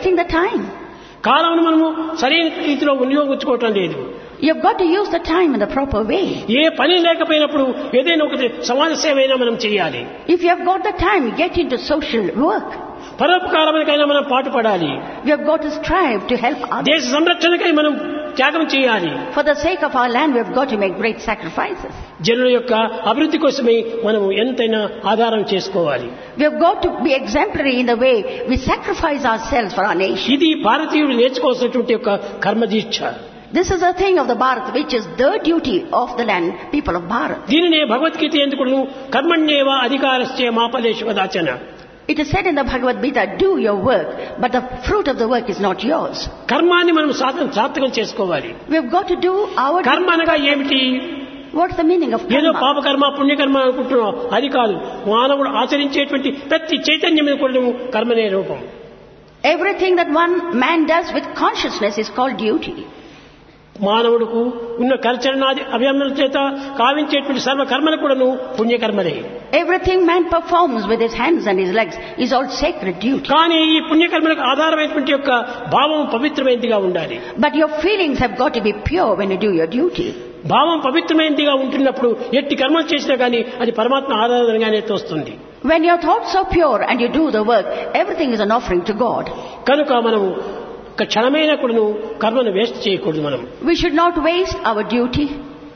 wasting the time. కాలంను మనము సరైన రీతిలో వినియోగించుకోవటం లేదు You've got to use the time in the proper way. ఏ పని లేకపోయినప్పుడు ఏదైనా ఒకటి సమాజ సేవ అయినా మనం చేయాలి If you have got the time, get into social work. పరోపకారములకైనా మనం పాటుపడాలి We have got to strive to help others. దేశ సంరక్షణకై మనం త్యాగం చేయాలి For the sake of our land, we have got to make great sacrifices. జనుల యొక్క అభివృద్ధి కోసమై మనం ఎంతైనా ఆధారం చేసుకోవాలి We have got to be exemplary in the way we sacrifice ourselves for our nation. ఇది భారతీయుడు నేర్చుకోవాల్సినటువంటి యొక్క కర్మదీక్ష This is a thing of the Bharat, which is the duty of the land, people of Bharat. దీనినే భగవద్గీత ఎందుకు కర్మణ్యేవ అధికారస్య మాపలేషు దాచన It is said in the Bhagavad Gita, do your work, but the fruit of the work is not yours. కర్మాన్ని మనం సాధన సార్థకం చేసుకోవాలి We have got to do our కర్మ అనగా ఏమిటి What's the meaning of ఏదో karma? పాపకర్మ పుణ్యకర్మ అనుకుంటున్నాం అది కాదు మానవుడు ఆచరించేటువంటి ప్రతి చైతన్యం కూడా కర్మనే రూపం Everything that one man does with consciousness is called duty. మానవుడుకు ఉన్న కల్చరణాది అభియమన చేత కావించేటువంటి సర్వ కర్మలు కూడాను పుణ్యకర్మలే Everything man performs with his hands and his legs is all sacred duty. కానీ ఈ పుణ్యకర్మలకు ఆధారమైనటువంటి యొక్క భావం పవిత్రమైనదిగా ఉండాలి But your feelings have got to be pure when you do your duty. భావం పవిత్రమైనదిగా ఉంటున్నప్పుడు ఎట్టి కర్మలు చేసినా కానీ అది పరమాత్మ ఆరాధనగానే తోస్తుంది When your thoughts are pure and you do the work, everything is an offering to God. కనుక మనము ఒక క్షణమైన కూడాను కర్మను వేస్ట్ చేయకూడదు మనం We should not waste our duty.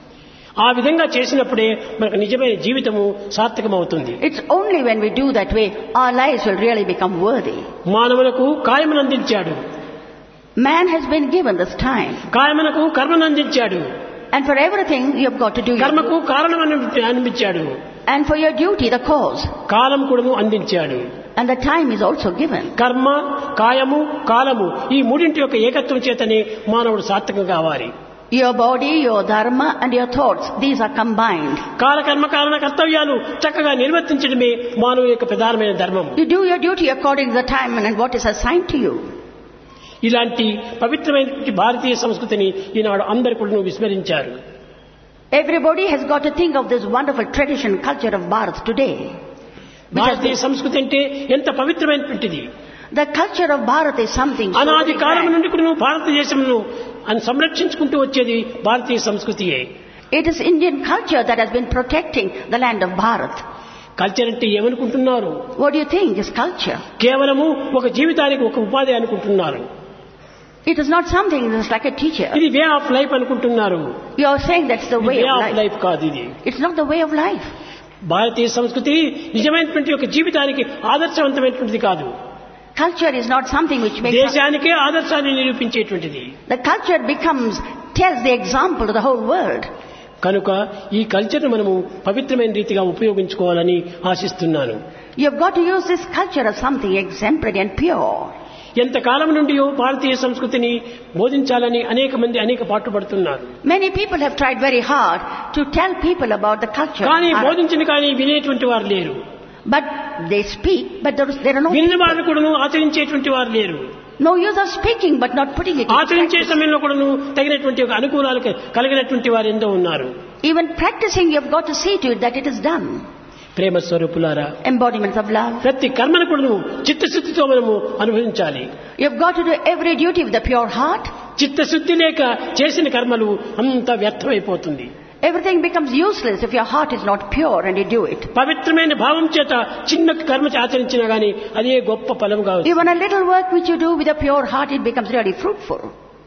ఆ విధంగా చేసినప్పుడే మనకు నిజమైన జీవితము సార్థకమవుతుంది It's only when we do that way our lives will really become worthy. మానవులకు కాయమును అందించాడు Man has been given this time. కాయమునకు కర్మను అందించాడు And for everything you have got to do your కర్మకు కారణం అని అనిపించాడు And for your duty, the cause. కాలం కూడాను అందించాడు And the time is also given. కర్మ కాయము కాలము ఈ మూడింటి యొక్క ఏకత్వం చేతనే మానవుడు సార్థకం కావాలి Your body, your dharma and your thoughts, these are combined. కాలకర్మ కారణ కర్తవ్యాలు చక్కగా నిర్వర్తించడమే మానవుని యొక్క ప్రధానమైన ధర్మం You do your duty according to the time and what is assigned to you. ఇలాంటి పవిత్రమైనటువంటి భారతీయ సంస్కృతిని ఈనాడు అందరు కూడా విస్మరించారు Everybody has got to think of this wonderful tradition, culture of Bharat today. Which has Bharatiya been- సంస్కృతి అంటే ఎంత పవిత్రమైనటువంటిది the culture of Bharat is something so అనాది very కాలం grand. నుండి కూడా భారతదేశంను అని సంరక్షించుకుంటూ వచ్చేది భారతీయ సంస్కృతియే It is Indian culture that has been protecting the land of Bharat. Culture అంటే ఏమనుకుంటున్నారు What do you think is culture? కేవలము ఒక జీవితానికి ఒక ఉపాధి అనుకుంటున్నారు It is not something that's like a teacher. ఇది వే ఆఫ్ లైఫ్ అనుకుంటున్నారు You are saying that's the way way of of life. Life కాదు ఇది It's not the way of life. భారతీయ సంస్కృతి నిజమైనటువంటి ఒక జీవితానికి ఆదర్శవంతమైనటువంటిది కాదు Culture is not something which makes us, దేశానికే ఆదర్శాన్ని నిరూపించేటువంటిది the culture becomes tells the example to the whole world. కనుక ఈ కల్చర్ను మనము పవిత్రమైన రీతిగా ఉపయోగించుకోవాలని ఆశిస్తున్నాను You've got to use this culture as something exemplary and pure. ఎంతకాలం నుండి భారతీయ సంస్కృతిని బోధించాలని అనేక మంది అనేక పాటుపడుతున్నారు Many people have tried very hard to tell people about the culture. of కానీ Bharat. బోధించిన కానీ వినేటువంటి వారు లేరు But they speak, but there, is- there are no విన్న people. వారు కూడాను ఆచరించేటువంటి వారు లేరు No use of speaking, but not putting it into ఆచరించే practice. సమయంలో కూడాను తగినటువంటి ఒక అనుకూలాలు కలిగినటువంటి వారు ఎంతో ఉన్నారు Even practicing, you've got to see to it that it is done. ప్రేమ స్వరూపులారా Embodiments of love. ప్రతి కర్మను కూడాను చిత్తశుద్ధితో మనము అనుభవించాలి You've got to do every duty with a pure heart. చిత్తశుద్ధి లేక చేసిన కర్మలు అంత వ్యర్థమైపోతుంది Everything becomes useless if your heart is not pure and you do it. పవిత్రమైన భావం చేత చిన్న కర్మ ఆచరించినా గానీ అదే గొప్ప ఫలం కావచ్చు Even a little work which you do with a pure heart, it becomes really fruitful.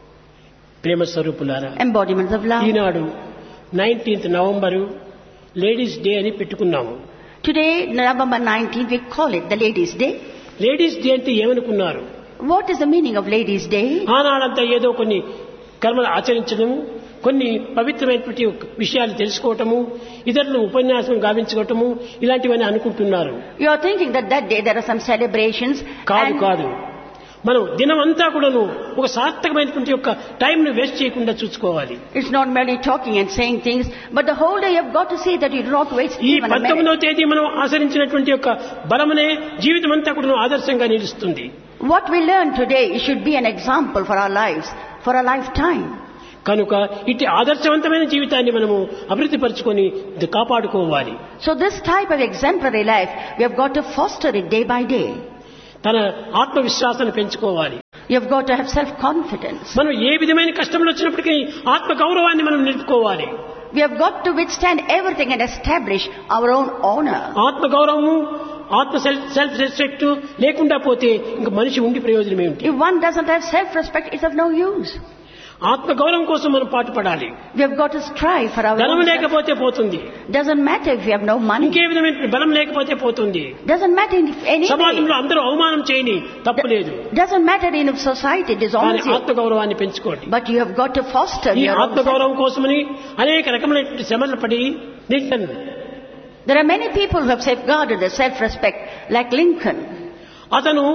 ప్రేమ స్వరూపులారా Embodiments of love. ఈనాడు నైన్టీన్త్ నవంబరు లేడీస్ డే అని పెట్టుకున్నాము Today, November 19th, we call it the Ladies' Day. Ladies day అంటే ఏమనుకున్నారు What is the meaning of Ladies' Day? ఆనాడంతా ఏదో కొన్ని కర్మలు ఆచరించడము కొన్ని పవిత్రమైనటువంటి విషయాలు తెలుసుకోవటము ఇతరులను ఉపన్యాసం గావించుకోవటము ఇలాంటివన్నీ అనుకుంటున్నారు You are thinking that that day there are some celebrations. కాదు and కాదు మనం దినమంతా కూడాను ఒక సార్థకమైనటువంటి యొక్క టైంను వేస్ట్ చేయకుండా చూసుకోవాలి It's not merely talking and saying things, but the whole day you've got to see that you do not waste ఈ even a minute. పంతొమ్మిదవ తేదీ మనం ఆచరించినటువంటి యొక్క బలమనే జీవితం అంతా కూడా ఆదర్శంగా నిలుస్తుంది What we learn today should be an example for our lives, for a lifetime. కనుక ఇట్టి ఆదర్శవంతమైన జీవితాన్ని మనము అభివృద్ధి పరుచుకొని ఇది కాపాడుకోవాలి So this type of exemplary life, we have got to foster it day by day. తన ఆత్మవిశ్వాసాన్ని పెంచుకోవాలి You have got to have self-confidence. మనం ఏ విధమైన కష్టములు వచ్చినప్పటికీ ఆత్మ గౌరవాన్ని మనం నిలుపుకోవాలి We have got to withstand everything and establish our own honor. ఆత్మ గౌరవము ఆత్మ సెల్ఫ్ సెల్ఫ్ రెస్పెక్ట్ లేకుండా పోతే ఇంక మనిషి ఉండి ప్రయోజనం ఏమిటి If one doesn't have self-respect, it's of no use. ఆత్మ గౌరవం కోసం మనం పాటుపడాలి We have got to strive for our ధనం own self. లేకపోతే పోతుంది Doesn't matter if you have no money. ఇంకే విధమైన బలం లేకపోతే పోతుంది Doesn't matter if any సమాజంలో అందరూ అవమానం చేయని తప్పులేదు Doesn't matter in society, కానీ dishonors you. ఆత్మ గౌరవాన్ని పెంచుకోండి But you have got to foster ఈ your own ఆత్మ self. గౌరవం కోసమని అనేక రకమైనటువంటి శ్రమలు పడి Lincoln There are many people who have safeguarded their self-respect, like Lincoln. అతను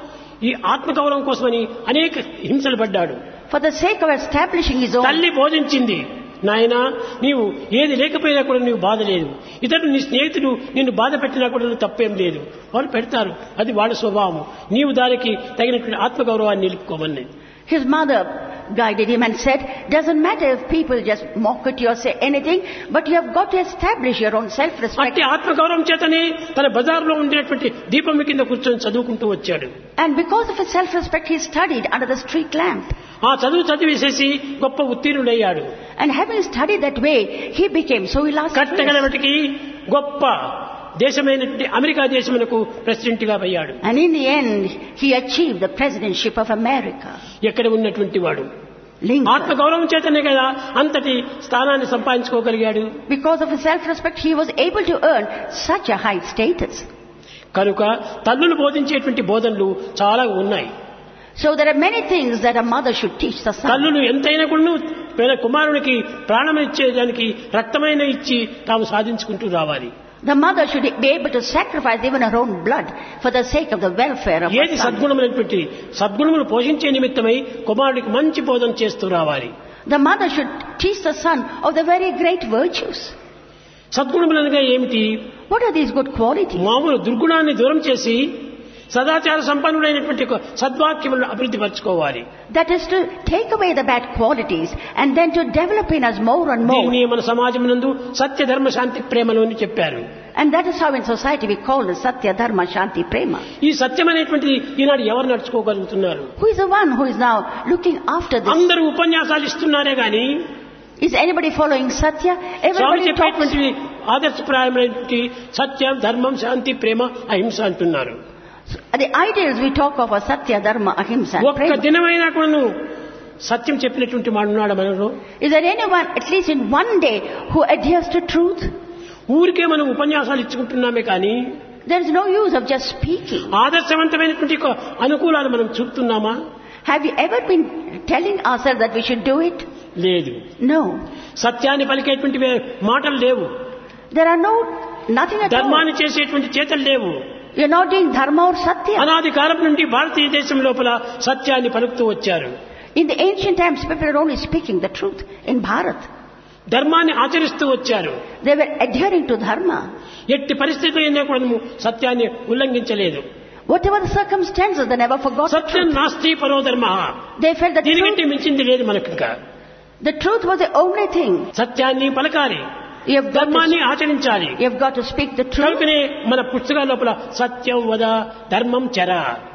ఈ ఆత్మ గౌరవం కోసమని అనేక హింసలు పడ్డాడు For the sake of establishing his own, తల్లి బోధించింది నాయనా నీవు ఏది లేకపోయినా కూడా నీవు బాధ లేదు ఇతడు నీ స్నేహితుడు నిన్ను బాధ పెట్టినా కూడా నువ్వు తప్పేం లేదు వాళ్ళు పెడతారు అది వాళ్ళ స్వభావం నీవు దానికి తగినటువంటి ఆత్మగౌరవాన్ని నిలుపుకోమని his mother guided him and said, doesn't matter if people just mock at you or say anything, but you have got to establish your own self-respect. అట్టి ఆత్మగౌరవం చేతనే తన బజార్లో ఉండేటువంటి దీపం కింద కూర్చొని చదువుకుంటూ వచ్చాడు And because of his self-respect, he studied under the street lamp. ఆ చదువు చదివేసేసి గొప్ప ఉత్తీర్ణుడయ్యాడు And having studied that way, he became so illustrious. కట్టగలవటికి గొప్ప దేశమైనటువంటి అమెరికా దేశమునకు ప్రెసిడెంట్ గా అయ్యాడు And in the end, he achieved the presidentship of America. ఎక్కడ ఉన్నటువంటి వాడు Lincoln. ఆత్మ గౌరవం చేతనే కదా అంతటి స్థానాన్ని సంపాదించుకోగలిగాడు Because of his self-respect, he was able to earn such a high status. కనుక తల్లులు బోధించేటువంటి బోధనలు చాలా ఉన్నాయి So there are many things that a mother should teach the son. తల్లులు ఎంతైనా కూడా కుమారునికి ప్రాణం ఇచ్చేదానికి రక్తమైన ఇచ్చి తాము సాధించుకుంటూ రావాలి The mother should be able to sacrifice even her own blood for the sake of the welfare of her ఏది son. సద్గుణమైనటువంటి సద్గుణములు పోషించే నిమిత్తమై కుమారుడికి మంచి బోధన చేస్తూ రావాలి The mother should teach the son of the very great virtues. సద్గుణములనగా ఏమిటి What are these good qualities? మామూలు దుర్గుణాన్ని దూరం చేసి సదాచార సంపన్నుడైనటువంటి ఒక సద్వాక్యములను అభివృద్ధి పరచుకోవాలి That is to take away the bad qualities and then to develop in us more and more. దీన్ని మన సమాజమునందు సత్య ధర్మ శాంతి ప్రేమలు అని చెప్పారు And that is how in society we call it Satya Dharma Shanti Prema. ఈ సత్యం అనేటువంటిది ఈనాడు ఎవరు నడుచుకోగలుగుతున్నారు Who is the one who is now looking after this? అందరూ ఉపన్యాసాలు ఇస్తున్నారే గాని Is anybody following Satya? Swamy Everybody talks. చెప్పేటువంటి ఆదర్శప్రాయమైనటువంటి సత్యం ధర్మం శాంతి ప్రేమ అహింస అంటున్నారు The ideals we talk of are Satya Dharma Ahimsa and ఒక్క Prema. దినమైనా కూడా సత్యం చెప్పినటువంటి వాడున్నాడు మనలో Is there anyone, at least in one day, who adheres to truth? ఊరికే మనం ఉపన్యాసాలు ఇచ్చుకుంటున్నామే కానీ There is no use of just speaking. ఆదర్శవంతమైనటువంటి ఒక అనుకూలాలు మనం చూపుతున్నామా Have you ever been telling ourselves that we should do it? లేదు No. సత్యాన్ని పలికేటువంటి వే- మాటలు లేవు There are no, nothing at all. ధర్మాన్ని చేసేటువంటి చేతలు లేవు You're not doing Dharma or Satya. అనాది కాలం నుండి భారతీయ దేశం లోపల సత్యాన్ని పలుకుతూ వచ్చారు In the ancient times, people were only speaking the truth in Bharat. ధర్మాన్ని ఆచరిస్తూ వచ్చారు They were adhering to Dharma. ఎట్టి పరిస్థితులు అయినా కూడా మనము సత్యాన్ని ఉల్లంఘించలేదు Whatever the circumstances, they never forgot the Satyam truth. నాస్తి పరో ధర్మ They felt that దీనికంటే truth, మించింది లేదు మనకు ఇంకా the truth was the only thing. సత్యాన్ని పలకాలి You have got ధర్మాన్ని to, ఆచరించాలి you have got to speak the truth. కనుకనే మన పుస్తకాల లోపల సత్యం వద ధర్మం చర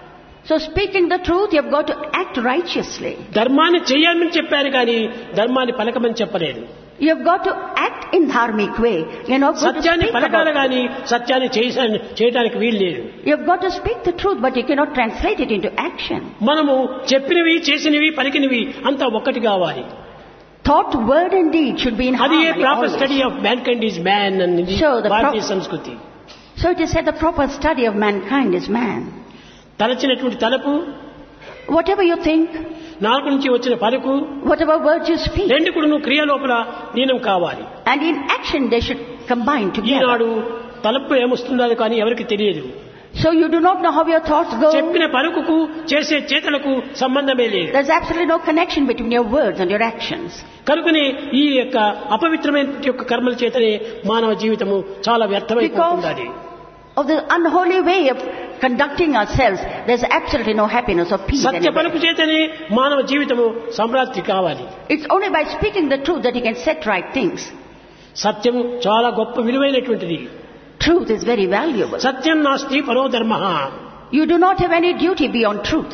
So speaking the truth, you have got to act righteously. ధర్మాన్ని చెయ్యాలని చెప్పారు కానీ ధర్మాన్ని పలకమని చెప్పలేదు You have got to act in dharmic way. You're not going to సత్యాన్ని speak పలకాలి about it. కానీ సత్యాన్ని చేయ- చేయడానికి వీలు లేదు You have got to speak the truth, but you cannot translate it into action. మనము చెప్పినవి చేసినవి పలికినవి అంతా ఒక్కటి కావాలి Thought, word and deed should be in అది ఏ harmony proper always. Study of mankind is man అనేది Sure, the Bharatiya pro- samskriti So it is said the proper study of mankind is man. తలచినటువంటి తలపు Whatever you think, నాలుగు నుంచి వచ్చిన పలుకు whatever words you speak, రెండు కూడా నువ్వు క్రియ లోపల లీనం కావాలి and in action they should combine together. ఈనాడు తలపు ఏమొస్తుందో కానీ ఎవరికి తెలియదు So you do not know how your thoughts go. చెప్పిన పలుకుకు చేసే చేతలకు సంబంధమే లేదు There's absolutely no connection between your words and your actions. కనుకనే ఈ యొక్క అపవిత్రమైన యొక్క కర్మల చేతనే మానవ జీవితము చాలా వ్యర్థమైపోతుంది Of the unholy way of conducting ourselves, there's absolutely no happiness or peace. Satya anywhere. పలుకు చేతనే మానవ జీవితము సంప్రాప్తి కావాలి It's only by speaking the truth that you can set right things. సత్యం చాలా గొప్ప విలువైనటువంటిది Truth is very valuable. సత్యం నాస్తి పరో ధర్మ You do not have any duty beyond truth.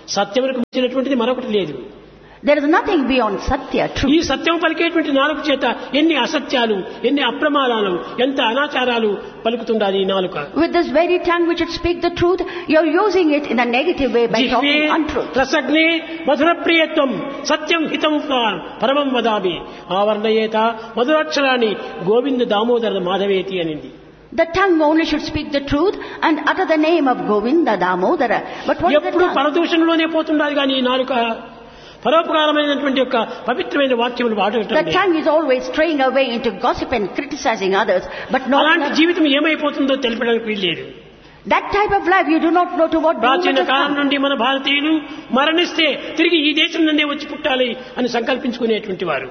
సత్యములకు మించినటువంటిది మరొకటి లేదు There is nothing beyond Satya, ఈ truth. సత్యం పలికేటువంటి నాలుగు చేత ఎన్ని అసత్యాలు ఎన్ని అప్రమాణాలు ఎంత అనాచారాలు పలుకుతుండాలి ఈ నాలుక With this very tongue which should speak the truth, you're using it in a negative way by జిహ్వే talking untruth. రసగ్నే మధుర ప్రియత్వం సత్యం హితం కాన్ పరమం వదామి ఆవర్ణయేత మధురాక్షరాన్ని గోవింద దామోదర మాధవేతి అనింది The tongue only should speak the truth and utter the name of Govinda Damodara. But what is the ఎప్పుడు tongue? పరదూషణలోనే పోతుండాలి కానీ ఈ నాలుక పరోపకారమైనటువంటి యొక్క పవిత్రమైన వాక్యములు The వాడటం tongue is always straying away into gossip and criticizing others, but not అలాంటి జీవితం ఏమైపోతుందో తెలిపడానికి వీల్లేదు that type of life you do not know to what doom ప్రాచీన it has కాలం come. నుండి మన భారతీయులు మరణిస్తే తిరిగి ఈ దేశం నుండే వచ్చి పుట్టాలి అని సంకల్పించుకునేటువంటి వారు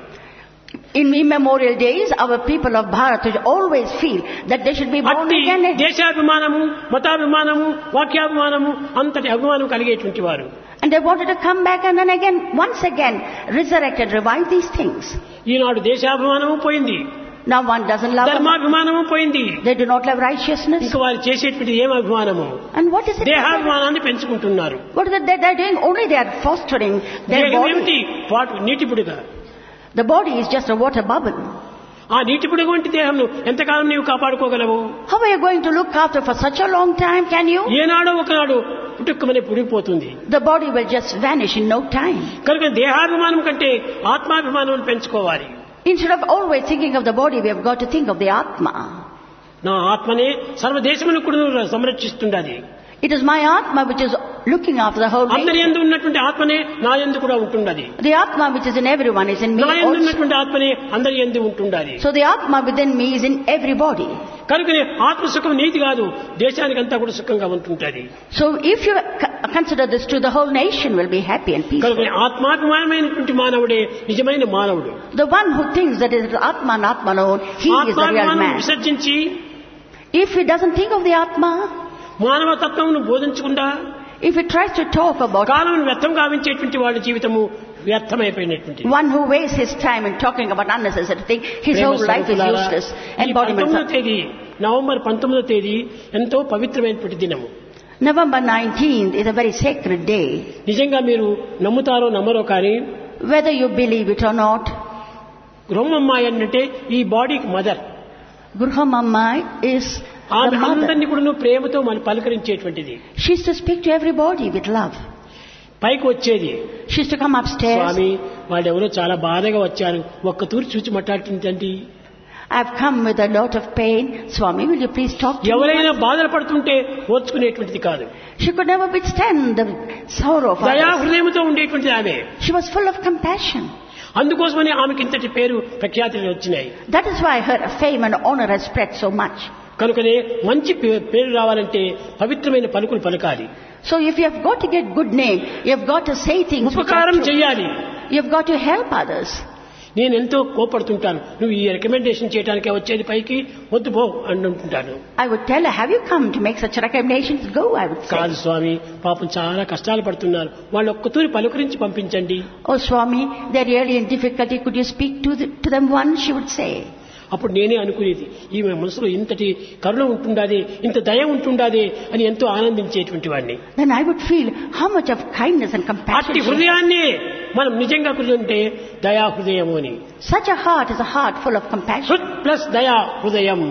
In immemorial days, our people of Bharat would always feel that they should be born అట్టి again. దేశాభిమానము మతాభిమానము వాక్యాభిమానము అంతటి అభిమానం కలిగేటువంటి వారు And they wanted to come back and then again, once again, resurrect and revive these things. ఈనాడు దేశాభిమానము పోయింది Now one doesn't love them. ధర్మాభిమానము పోయింది They do not love righteousness. ఇంకా వారు చేసేటువంటి ఏం అభిమానము And what is it? దేహాభిమానాన్ని పెంచుకుంటున్నారు What is it that they're doing? Only they are fostering their దేహం ఏమిటి body. పాటు నీటి పుడుగా The body is just a water bubble. ఆ నీటి పుడుగు వంటి దేహంను ఎంతకాలం నీవు కాపాడుకోగలవు How are you going to look after for such a long time? Can you? ఏనాడో ఒకనాడు పుట్టుక్కమని పుడిగిపోతుంది The body will just vanish in no time. కనుక దేహాభిమానం కంటే ఆత్మాభిమానం పెంచుకోవాలి Instead of always thinking of the body, we have got to think of the Atma. నా ఆత్మనే సర్వదేశమును కూడా సంరక్షిస్తుండాలి It is my Atma which is looking after the whole అందరి nation. ఎందు ఉన్నటువంటి ఆత్మనే నా ఎందు కూడా ఉంటుండాలి The Atma which is in everyone is in me నా ఎందు also. ఉన్నటువంటి ఆత్మనే అందరి ఎందు ఉంటుండాలి So the Atma within me is in everybody. కనుక ఆత్మ సుఖం నీది కాదు దేశానికంతా కూడా సుఖంగా ఉంటుంటది So if you c- consider this true, the whole nation will be happy and peaceful. కనుక ఆత్మాభిమానమైనటువంటి మానవుడే నిజమైన మానవుడు The one who thinks that it is Atma and Atma alone, he is the real ఆత్మాభిమానం man. విసర్జించి If he doesn't think of the Atma, మానవ తత్వమును బోధించకుండా if he tries to talk about కాలం వ్యర్థం గావించేటువంటి వాళ్ళ జీవితము వ్యర్థమైపోయినటువంటి one who wastes his time in talking about unnecessary thing, his whole life is useless. Embodiment పంతొమ్మిదో of తేదీ నవంబర్ పంతొమ్మిదో తేదీ ఎంతో పవిత్రమైనటువంటి దినము November 19th is a very sacred day. నిజంగా మీరు నమ్ముతారో నమ్మరో కానీ Whether you believe it or not, గృహమ్మాయి అంటే ఈ బాడీకి మదర్ Gruhamamma is ఆమె the mother. అందరినీ కూడా ప్రేమతో మనం పలకరించేటువంటిది She used to speak to everybody with love. పైకి వచ్చేది She used to come upstairs. స్వామి వాళ్ళెవరో చాలా బాధగా వచ్చారు ఒక్క తూరి చూచి మాట్లాడుతుందండి I've come with a lot of pain. Swami, will you please talk to me? ఎవరైనా బాధలు పడుతుంటే ఓర్చుకునేటువంటిది కాదు She could never withstand the sorrow of దయా others. హృదయంతో ఉండేటువంటిది ఆమె She was full of compassion. అందుకోసమని ఆమెకి ఇంతటి పేరు ప్రఖ్యాతులు వచ్చినాయి That is why her fame and honor has spread so much. కనుకనే మంచి పే- పేరు రావాలంటే పవిత్రమైన పలుకులు పలకాలి So if you have got to get good name, you have got to say things which are ఉపకారం true. చెయ్యాలి You have got to help others. నేను ఎంతో కోపడుతుంటాను నువ్వు ఈ రికమెండేషన్ చేయడానికే వచ్చేది పైకి వద్దు పో అంటుంటాను I would tell her, have you come to make such recommendations? Go, I would say. కాదు స్వామి పాపం చాలా కష్టాలు పడుతున్నారు వాళ్ళు ఒక్కతూరి పలుకరించి పంపించండి Oh Swami, they're really in difficulty. Could you speak to, the, to them once? She would say. అప్పుడు నేనే అనుకునేది ఈమె మనసులో ఇంతటి కరుణ ఉంటుండాది ఇంత దయ ఉంటుండాది అని ఎంతో ఆనందించేటువంటి వాడిని Then I would feel how much of kindness and compassion. అట్టి she హృదయాన్ని మనం నిజంగా కుదిరితే దయా హృదయము అని Such a heart is a heart full of compassion. హృత్ ప్లస్ దయా హృదయం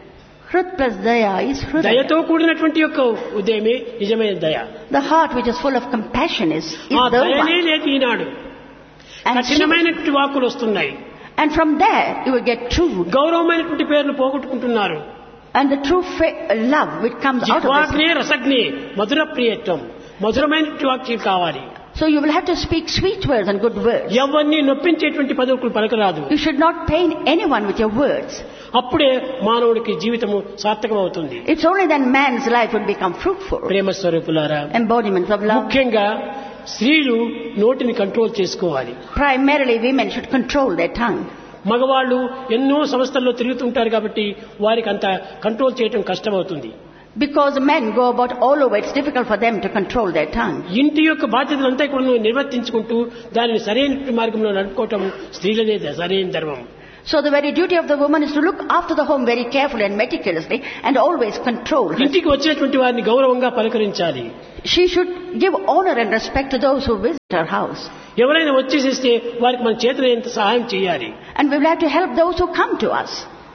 Hrut plus daya is hrudaya. దయతో కూడినటువంటి యొక్క ఉదయమే నిజమైన దయ The heart which is full of compassion is, is ఆ the దయనే one. లేదు ఈనాడు And, she, కఠినమైనటువంటి వాక్కులు వస్తున్నాయి and from there you will get true. గౌరవమైనటువంటి పేర్లు పోగొట్టుకుంటున్నారు And the true fa- love which comes out of this. జిహ్వాగ్నే రసగ్నే మధుర ప్రియత్వం మధురమైనటువంటి వాక్యం కావాలి So you will have to speak sweet words and good words. ఎవరిని నొప్పించేటువంటి పదవులు పలకరాదు You should not pain anyone with your words. అప్పుడే మానవుడికి జీవితము సార్థకమవుతుంది It's only then man's life will become fruitful. ప్రేమ స్వరూపులారా Embodiments of love. ముఖ్యంగా స్త్రీలు నోటిని కంట్రోల్ చేసుకోవాలి Primarily women should control their tongue. మగవాళ్ళు ఎన్నో సంస్థల్లో తిరుగుతుంటారు కాబట్టి వారికి అంత కంట్రోల్ చేయడం కష్టమవుతుంది Because men go about all over, it's difficult for them to control their tongue. ఇంటి యొక్క బాధ్యతలంతా కూడా నువ్వు నిర్వర్తించుకుంటూ దానిని సరైన మార్గంలో నడుపుకోవటం స్త్రీలదే సరైన ధర్మం So the very duty of the woman is to look after the home very carefully and meticulously and always control her. ఇంటికి వచ్చినటువంటి వారిని గౌరవంగా పలకరించాలి She should give honor and respect to those who visit her house. ఎవరైనా వచ్చేసేస్తే వారికి మన చేతులైనంత సహాయం చేయాలి And we will have to help those who come to us.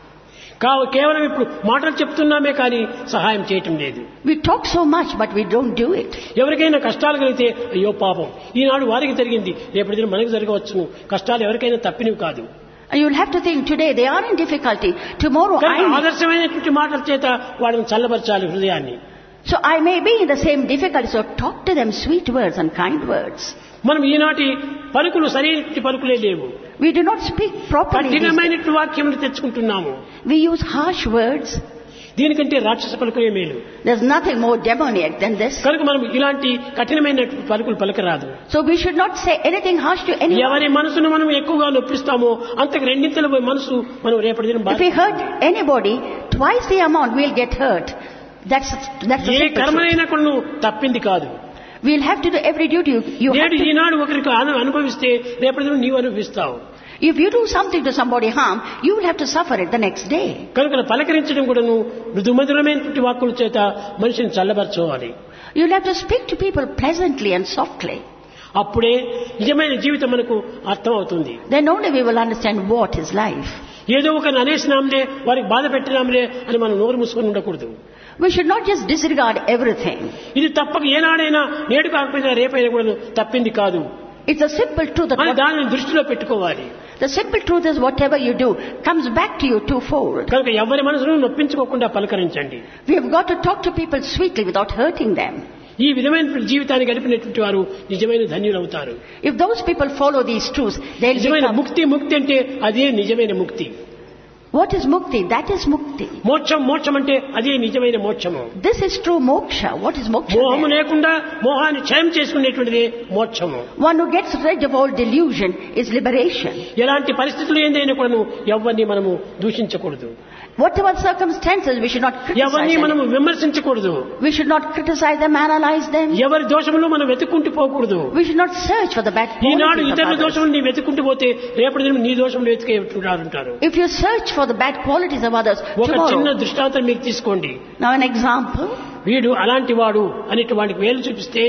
కావు కేవలం ఇప్పుడు మాటలు చెప్తున్నామే కానీ సహాయం చేయటం లేదు We talk so much, but we don't do it. ఎవరికైనా కష్టాలు కలిగితే అయ్యో పాపం ఈనాడు వారికి జరిగింది రేపటి దినం మనకు జరగవచ్చును కష్టాలు ఎవరికైనా తప్పినవి కాదు And you'll have to think today they are in difficulty. Tomorrow కనుక I may. ఆదర్శమైనటువంటి మాటల చేత వాళ్ళని చల్లబరచాలి హృదయాన్ని So I may be in the same difficulty. So talk to them sweet words and kind words. మనం ఈనాటి పలుకులు సరైనటువంటి పలుకులే లేవు We do not speak properly. these days. కఠినమైనటువంటి వాక్యములు తెచ్చుకుంటున్నాము We use harsh words. దీనికంటే రాక్షస పలుకులే మేలు There's nothing more demoniac than this. కనుక మనం ఇలాంటి కఠినమైన పలుకులు పలకరాదు So we should not say anything harsh to anyone. ఎవరి మనసును మనం ఎక్కువగా నొప్పిస్తామో అంతకు రెండింతల మనసు మనం రేపటి దినం If we బాధ hurt anybody, twice the amount we'll get hurt. That's that's the A simple truth. కర్మనైనా కూడా నువ్వు తప్పింది కాదు We'll have to do every duty you, you have నేడు to. ఈనాడు ఒకరికి అను- అనుభవిస్తే రేపటి దినం నీవు అనుభవిస్తావు If you do something to somebody harm, you will have to suffer it the next day. కనుక పలకరించడం కూడాను మృదుమధురమైనటువంటి వాక్కుల చేత మనిషిని చల్లబరచుకోవాలి You'll have to speak to people pleasantly and softly. అప్పుడే నిజమైన జీవితం మనకు అర్థమవుతుంది Then only we will understand what is life. ఏదో ఒక అనేసినాంలే వారికి బాధ పెట్టినాంలే అని మనం నోరు మూసుకొని ఉండకూడదు We should not just disregard everything. ఇది తప్పక ఏనాడైనా నేడు కాకపోయినా రేపైనా కూడా తప్పింది కాదు It's a simple truth that అని what, దానిని దృష్టిలో పెట్టుకోవాలి the simple truth is whatever you do comes back to you twofold. కనుక ఎవరి మనసును నొప్పించుకోకుండా పలకరించండి We have got to talk to people sweetly without hurting them. ఈ విధమైన జీవితాన్ని గడిపినటువంటి వారు నిజమైన ధన్యులవుతారు If those people follow these truths, they'll నిజమైన become. ముక్తి ముక్తి అంటే అదే నిజమైన ముక్తి What is mukti? That is mukti. మోక్షం మోక్షం అంటే అదే నిజమైన మోక్షము This is true moksha. What is moksha? మోహము then? లేకుండా మోహాన్ని క్షయం చేసుకునేటువంటిదే మోక్షము One who gets rid of all delusion is liberation. ఎలాంటి పరిస్థితులు ఏందైనా కూడాను ఎవరిని మనము దూషించకూడదు Whatever circumstances, we should not ఎవరిని criticize మనము them. విమర్శించకూడదు We should not criticize them, analyze them. ఎవరి దోషములు మనం వెతుక్కుంటూ పోకూడదు We should not search for the bad Eenadu qualities of ఇతరుల others. దోషములు నీ వెతుక్కుంటూ పోతే రేపటి దినం నీ దోషములు వెతికేంటారు If you search for the bad qualities of others, ఒక చిన్న tomorrow. దృష్టాంతం మీకు తీసుకోండి Now an example. వీడు అలాంటి వాడు అనేటి వాడికి వేలు చూపిస్తే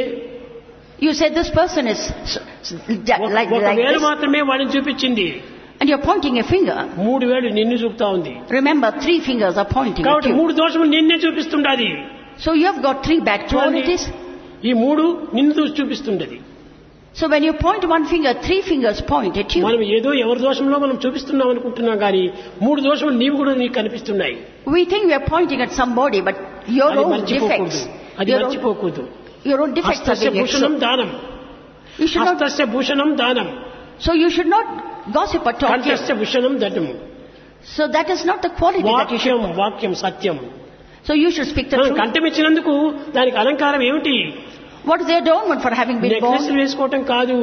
You said this person is s- s- ఒక- like, ఒక like వేలు this, మాత్రమే వాడిని చూపించింది and you're pointing a finger. మూడు వేలు నిన్ను చూపుతా ఉంది Remember, three fingers are pointing at కాబట్టి you. మూడు దోషములు నిన్నే చూపిస్తుండది So you have got three bad చూడండి qualities. ఈ మూడు నిన్ను చూసి చూపిస్తుండది So when you point one finger, three fingers point at you. మనం ఏదో ఎవరి దోషంలో మనం చూపిస్తున్నాం అనుకుంటున్నాం కానీ మూడు దోషములు నీవు కూడా నీకు కనిపిస్తున్నాయి We think we are pointing at somebody, but your అది own మర్చిపోకూడదు defects, అది your own, మర్చిపోకూడదు your own defects are హస్తస్య being Bhushanam exposed. దానం You should not, హస్తస్య భూషణం దానం so you should not gossip or talk. ill. కంఠస్య Bhushanam దటము So that is not the quality that you should. వాక్యం వాక్యం సత్యం So you should speak the మనం truth. కంఠం ఇచ్చినందుకు దానికి అలంకారం ఏమిటి What is the adornment for having been necklace born? వేసుకోవటం కాదు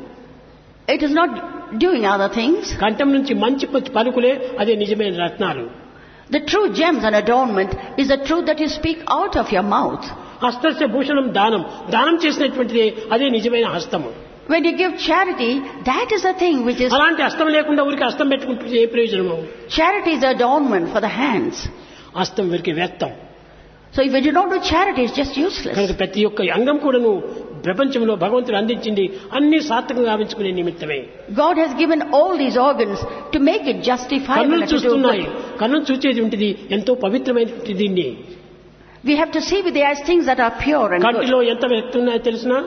It is not doing other things. కంఠం నుంచి మంచి ప- పలుకులే అదే నిజమైన రత్నాలు The true gems and adornment is the truth that you speak out of your mouth. హస్తస్య Bhushanam దానం దానం చేసినటువంటిదే అదే నిజమైన హస్తము When you give charity, that is the thing which is అలాంటి హస్తం లేకుండా ఊరికి హస్తం పెట్టుకుంటే ఏ ప్రయోజనము charity is adornment for the hands. హస్తం వీరికి వ్యక్తం So if you do not do charity, it's just useless. కనుక ప్రతి ఒక్క అంగం కూడాను ప్రపంచంలో భగవంతుడు అందించింది అన్ని సార్థకంగా గావించుకునే నిమిత్తమే God has given all these organs to make it justifiable కన్నులు and to do చూస్తున్నాయి good. కన్నులు చూచేది ఉంటుంది ఎంతో పవిత్రమైనటువంటి దీన్ని We have to see with the eyes things that are pure and good. కంటిలో ఎంత వ్యక్తి ఉన్నాయో తెలుసునా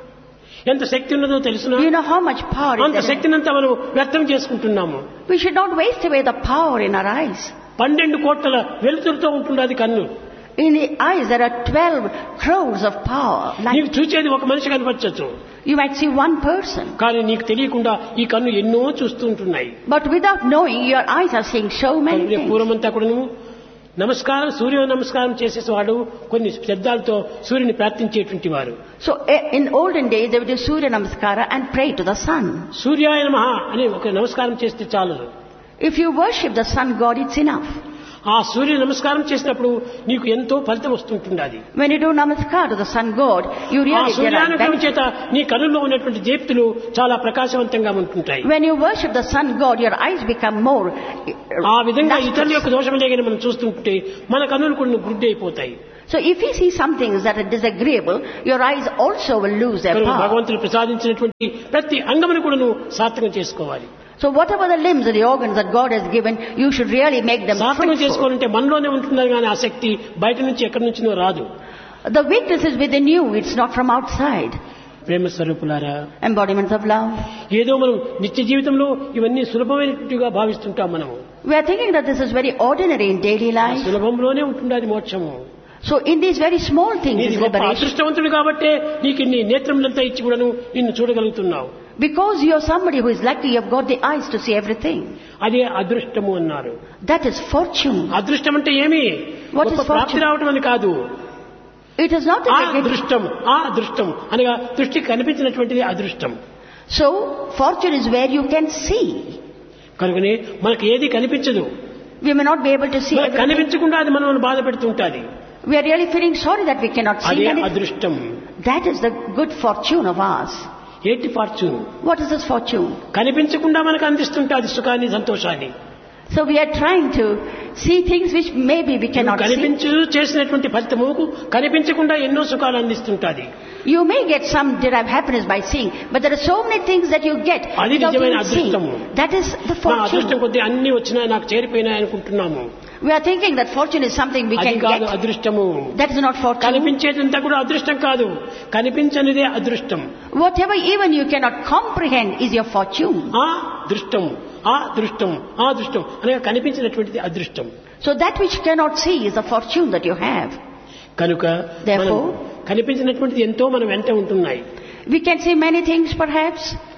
ఎంత శక్తి ఉన్నదో తెలుసునా Do you know how much power is అంత there? in- శక్తినంతా మనం వ్యక్తం చేసుకుంటున్నాము We should not waste away the power in our eyes. పన్నెండు కోట్ల వెలుతురుతో ఉంటున్నది కన్ను In the eyes there are 12 crores of power. Like నీకు చూచేది ఒక మనిషి కనిపించచ్చు you might see one person. కానీ నీకు తెలియకుండా ఈ కన్ను ఎన్నో చూస్తూ ఉంటున్నాయి But without knowing, your eyes are seeing so many కనుక things. పూర్వమంతా కూడాను నమస్కారం సూర్య నమస్కారం చేసేవాడు కొన్ని శబ్దాలతో సూర్యుని ప్రార్థించేటువంటి వారు So eh, in olden days, they would do Surya Namaskara and pray to the sun. సూర్యాయ నమః అని ఒక నమస్కారం చేస్తే చాలు If you worship the sun god, it's enough. ఆ సూర్య నమస్కారం చేసినప్పుడు నీకు ఎంతో ఫలితం వస్తుంటుంది When you do namaskar to the sun god, you ఆ really derive సూర్యానుగ్రహం benefit. చేత నీ కనుల్లో ఉన్నటువంటి దీప్తులు చాలా ప్రకాశవంతంగా ఉంటుంటాయి When you worship the sun god, your eyes become more ఆ విధంగా lustrous. ఇతరుల యొక్క దోషం లేదని మనం చూస్తుంటే మన కన్నులు కొన్ని గుడ్డి అయిపోతాయి So if you see some things that are disagreeable, your eyes also will lose their కనుక power. భగవంతుడు ప్రసాదించినటువంటి ప్రతి అంగమును కూడా నువ్వు సార్థకం చేసుకోవాలి So whatever the limbs and the organs that God has given, you should really make them సార్థకం fruitful. చేసుకోవాలంటే మనలోనే ఉంటున్నారు కానీ ఆ శక్తి బయట నుంచి ఎక్కడి నుంచినో రాదు The weakness is within you, it's not from outside. ప్రేమ స్వరూపులారా Embodiments of love. ఏదో మనం నిత్య జీవితంలో ఇవన్నీ సులభమైనట్టుగా భావిస్తుంటాం మనము We are thinking that this is very ordinary in daily ఆ life. సులభంలోనే ఉంటుండది మోక్షము So in these very small things నీది is గొప్ప liberation. అదృష్టవంతుడు కాబట్టే నీకు ఇన్ని నేత్రములంతా ఇచ్చి కూడాను నిన్ను చూడగలుగుతున్నావు Because you are somebody who is lucky, you have got the eyes to see everything. అదే అదృష్టము అన్నారు That is fortune. అదృష్టం అంటే ఏమి What is గొప్ప ప్రాప్తి fortune? రావటం అని కాదు It is not ఆ that they get దృష్టం ఆ దృష్టం అనగా దృష్టికి కనిపించినటువంటిది అదృష్టం So, fortune is where you can see. కనుకనే మనకు ఏది కనిపించదు We may not be able to see మనకు everything. కనిపించకుండా అది మనల్ని బాధ పెడుతుంటాది We are really feeling sorry that we cannot see అదే anything. అదృష్టం That is the good fortune of ours. ఏంటి fortune What is this fortune? కనిపించకుండా మనకు అందిస్తుంటాది సుఖాన్ని సంతోషాన్ని So we are trying to see things which maybe we cannot see. కనిపించు చేసినటువంటి ఫలితముకు కనిపించకుండా ఎన్నో సుఖాలు అందిస్తుంటాది You may get some derived happiness by seeing, but there are so many things that you get అది without నిజమైన even seeing. అదృష్టము. That is the నా అదృష్టం fortune. కొద్దీ అన్ని వచ్చినా నాకు చేరిపోయినాయి అనుకుంటున్నాము We are thinking that fortune is something we అది can కాదు get. అదృష్టము That is not fortune. కనిపించేదంతా కూడా అదృష్టం కాదు కనిపించనిదే అదృష్టం Whatever even you cannot comprehend is your fortune. ఆ దృష్టం ఆ దృష్టం ఆ దృష్టం అనగా కనిపించినటువంటిది అదృష్టం So that which cannot see is the fortune that you have. కనుక మనం Therefore- కనిపించినటువంటిది ఎంతో మనం వెంట ఉంటున్నాయి We can see many things perhaps,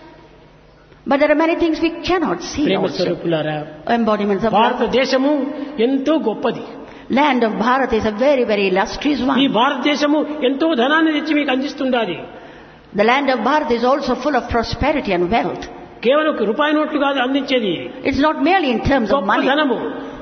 but there are many things we cannot see Prema also. స్వరూపులారా Embodiments of love. భారతదేశము ఎంతో గొప్పది Land of Bharat is a very, very illustrious ఈ one. భారతదేశము ఎంతో ధనాన్ని తెచ్చి మీకు అందిస్తుండాలి The land of Bharat is also full of prosperity and wealth. కేవలం ఒక రూపాయి నోట్లు కాదు అందించేది It's not merely in terms of గొప్ప money. ధనము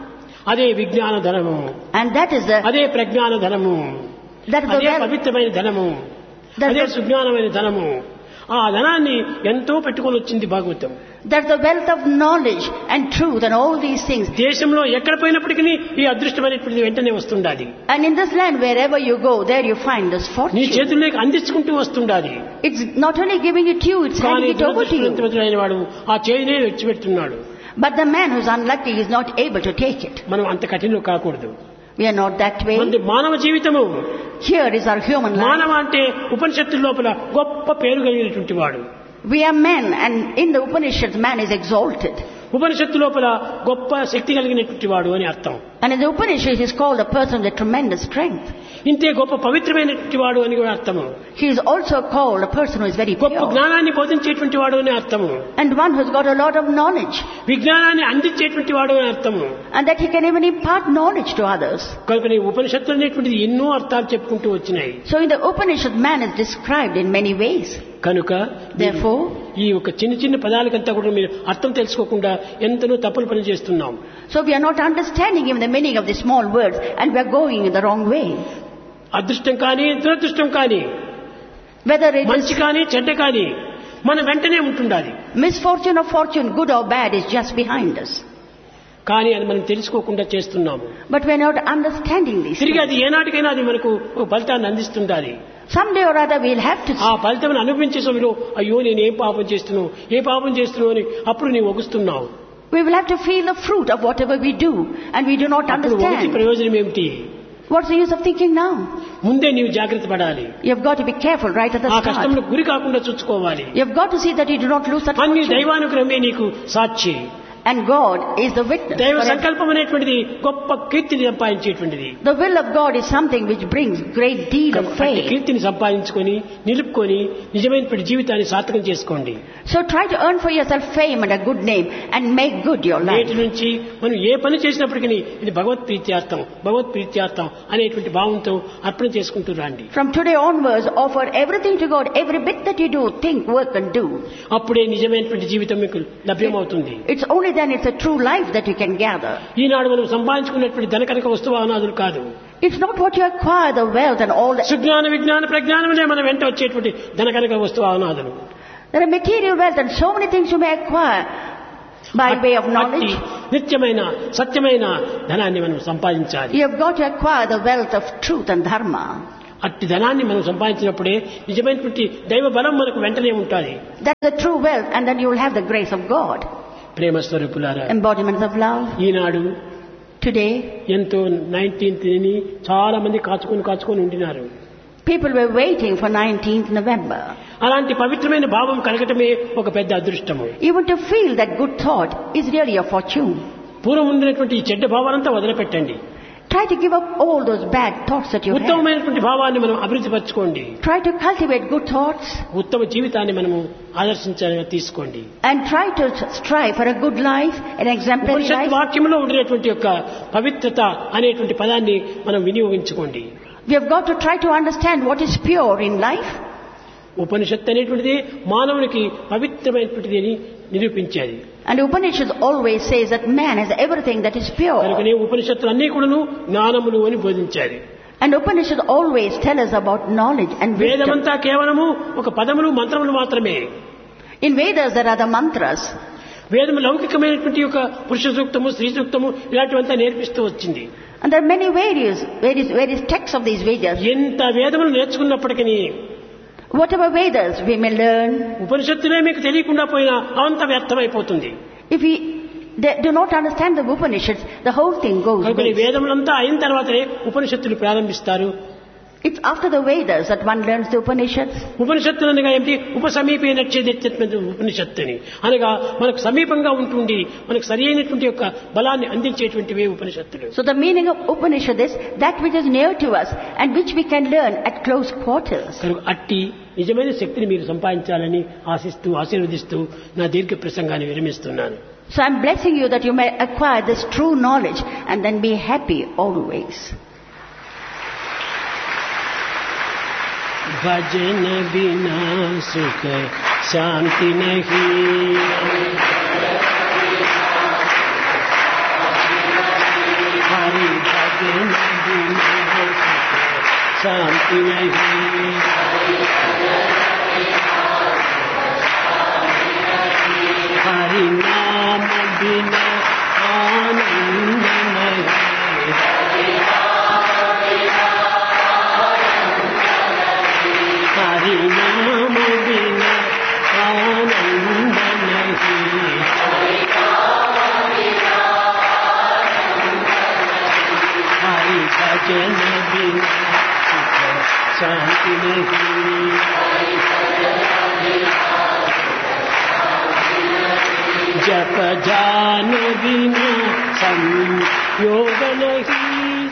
అదే విజ్ఞాన ధనము And that is the, అదే ప్రజ్ఞాన ధనము that is the అదే wealth. పవిత్రమైన ధనము That's అదే the- సుజ్ఞానమైన ధనము ఆ ధనాన్ని ఎంతో పెట్టుకొని వచ్చింది Bhagavatam That's the wealth of knowledge and truth and all these things. దేశంలో ఎక్కడ పోయినప్పటికీ ఈ అదృష్టమైనటువంటిది వెంటనే వస్తుండాలి And in this land, wherever you go, there you find this నీ fortune. చేతుల్లోకి అందించుకుంటూ వస్తుండాలి It's not only giving it to you, it's కానీ handing it over to you. దురదృష్టవంతుడైన వాడు ఆ చేయినే విడిచిపెడుతున్నాడు But the man who's unlucky is not able to take it. మనం అంత కఠినం కాకూడదు We are not that way. మన మానవ జీవితము Here is our human life. మానవ అంటే ఉపనిషత్తు లోపల గొప్ప పేరు కలిగినటువంటి వాడు We are men and in the Upanishads man is exalted. ఉపనిషత్తు లోపల గొప్ప శక్తి కలిగినటువంటి వాడు అని అర్థం And in the Upanishads he is called a person with tremendous strength. ఇంతే గొప్ప పవిత్రమైనటువంటి వాడు అని కూడా అర్థము He is also called a person who is very గొప్ప pure. జ్ఞానాన్ని బోధించేటువంటి వాడు అని అర్థము And one who's got a lot of knowledge. విజ్ఞానాన్ని అందించేటువంటి వాడు అని అర్థము And that he can even impart knowledge to others. కనుక ఈ ఉపనిషత్తులు అనేటువంటిది ఎన్నో అర్థాలు చెప్పుకుంటూ వచ్చినాయి So in the Upanishad man is described in many ways. కనుక Therefore, ఈ ఒక చిన్న చిన్న పదాలకంతా కూడా మీరు అర్థం తెలుసుకోకుండా ఎంతనో తప్పులు పని చేస్తున్నాం so we are not understanding even the meaning of the small words and we are going in the wrong way. అదృష్టం కానీ దురదృష్టం కానీ Whether it మంచి is కానీ చెడ్డ కానీ మన వెంటనే ఉంటుండాలి misfortune or fortune, good or bad, is just behind us. కానీ అది మనం తెలుసుకోకుండా చేస్తున్నాము But we are not understanding these తిరిగి things. అది ఏనాటికైనా అది మనకు ఒక ఫలితాన్ని అందిస్తుండాలి Someday or other we'll have to ఆ ఫలితం అనుభవించే సమయంలో అయ్యో నేను ఏం పాపం చేస్తున్నావు ఏ పాపం చేస్తున్నావు అని అప్పుడు నీవు ఒగుస్తున్నావు we will have to feel the fruit of whatever we do and we do not అప్పుడు ఒకటి understand. ప్రయోజనం ఏమిటి What's the use of thinking now? ముందే నీవు జాగ్రత్త పడాలి You've got to be careful right at the ఆ start. కష్టంలో గురి కాకుండా చూసుకోవాలి You've got to see that you do not lose that అన్ని fortune. దైవానుగ్రహమే నీకు సాక్షి And God is the witness. దైవ for every- సంకల్పం అనేటువంటిది గొప్ప కీర్తిని సంపాదించేటువంటిది The will of God is something which brings great deed of అట్టి faith. కీర్తిని సంపాదించుకొని నిలుపుకొని నిజమైనటువంటి జీవితాన్ని సార్థకం చేసుకోండి So try to earn for yourself fame and a good name and make good your life. నేటి నుంచి మనం ఏ పని చేసినప్పటికీ ఇది భగవత్ ప్రీత్యార్థం భగవత్ ప్రీత్యార్థం అనేటువంటి భావంతో అర్పణ చేసుకుంటూ రండి From today onwards, offer everything to God. Every bit that you do, think, work and do. అప్పుడే నిజమైనటువంటి జీవితం మీకు లభ్యమవుతుంది It's only then it's a true life that you can gather. ఈనాడు మనం సంపాదించుకున్నటువంటి ధనకనక వస్తువానాదులు కాదు It's not what you acquire, the wealth and all that. Sujnana విజ్ఞాన ప్రజ్ఞానములే మన వెంట వచ్చేటువంటి ధనకనక వస్తువానాదులు There are material wealth and so many things you may acquire by way of అట్టి knowledge. నిత్యమైన సత్యమైన ధనాన్ని మనం సంపాదించాలి You have got to acquire the wealth of truth and dharma. అట్టి ధనాన్ని మనం సంపాదించినప్పుడే నిజమైనటువంటి దైవ బలం మనకు వెంటనే ఉంటుంది That's the true wealth and then you will have the grace of God. ప్రేమ స్వరూపులారా Embodiments of love. ఈనాడు Today, ఎంతో నైన్టీన్త్ ని చాలా మంది కాచుకొని కాచుకొని ఉండినారు people were waiting for 19th November. అలాంటి పవిత్రమైన భావం కలగటమే ఒక పెద్ద అదృష్టము Even to feel that good thought is really a fortune. పూర్వం ఉండినటువంటి ఈ చెడ్డ భావాలంతా వదిలిపెట్టండి Try to give up all those bad thoughts that you have. ఉత్తమమైనటువంటి భావాన్ని మనం అభివృద్ధి పరచుకోండి Try to cultivate good thoughts ఉత్తమ జీవితాన్ని మనము ఆదర్శించాలని తీసుకోండి and try to strive for a good life, an exemplary Upanishad life. వాక్యంలో ఉండినటువంటి యొక్క పవిత్రత అనేటువంటి పదాన్ని మనం వినియోగించుకోండి We have got to try to understand what is pure in life. ఉపనిషత్తు అనేటువంటిది మానవునికి పవిత్రమైనటువంటిది అని నిరూపించేది And Upanishad always says that man has everything that is pure. కనుకనే ఉపనిషత్తులు అన్ని కూడాను జ్ఞానములు అని బోధించారు And Upanishad always tell us about knowledge and wisdom. వేదమంతా కేవలము ఒక పదములు మంత్రములు మాత్రమే In Vedas there are the mantras. వేదము లౌకికమైనటువంటి ఒక పురుష సూక్తము స్త్రీ సూక్తము ఇలాంటివంతా నేర్పిస్తూ వచ్చింది And there are many various, various, various texts of these Vedas. ఎంత వేదములు నేర్చుకున్నప్పటికీ Whatever Vedas we may learn, ఉపనిషత్తులే మీకు తెలియకుండా పోయినా అంత వ్యర్థమైపోతుంది if we they do not understand the Upanishads, the whole thing goes కనుక ఈ waste. వేదములంతా అయిన తర్వాతనే ఉపనిషత్తులు ప్రారంభిస్తారు It's after the Vedas that one learns the Upanishads. ఉపనిషత్తులు అనగా ఏమిటి ఉపసమీపే నచ్చేది ఉపనిషత్తుని అనగా మనకు సమీపంగా ఉంటుండి మనకు సరి అయినటువంటి యొక్క బలాన్ని అందించేటువంటివే ఉపనిషత్తులు So the meaning of Upanishad is that which is near to us and which we can learn at close quarters. కనుక అట్టి నిజమైన శక్తిని మీరు సంపాదించాలని ఆశిస్తూ ఆశీర్వదిస్తూ నా దీర్ఘ ప్రసంగాన్ని విరమిస్తున్నాను So I'm blessing you that you may acquire this true knowledge and then be happy always. भजन बिना सुख शांति नहीं हरि भजन बिना सुख शांति नहीं हरि नाम बिना आनंद नहीं हरि नाम बिना आनंद नहीं हरि भजन बिना सुख शांति नहीं जप जान बिना संयोग नहीं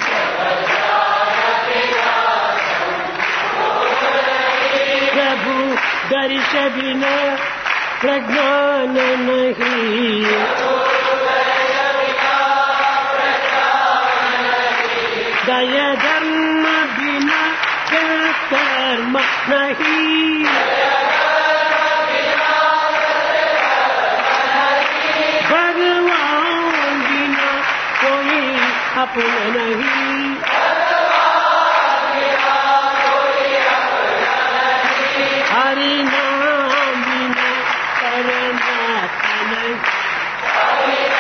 प्रभु दर्श बिना प्रज्ञान नहीं दय धर्म बिना कर्म नहीं भगवान बिना कोई अपना नहीं हरि नाम बिना परमात्मा नहीं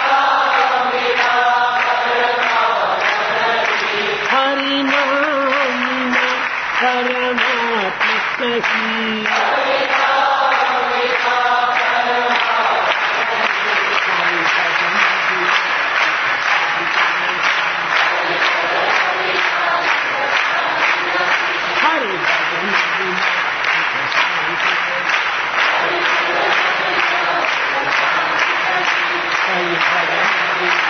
हरि नाम बिना परमात्मा नहीं हरि भजन बिना हरि भजन बिना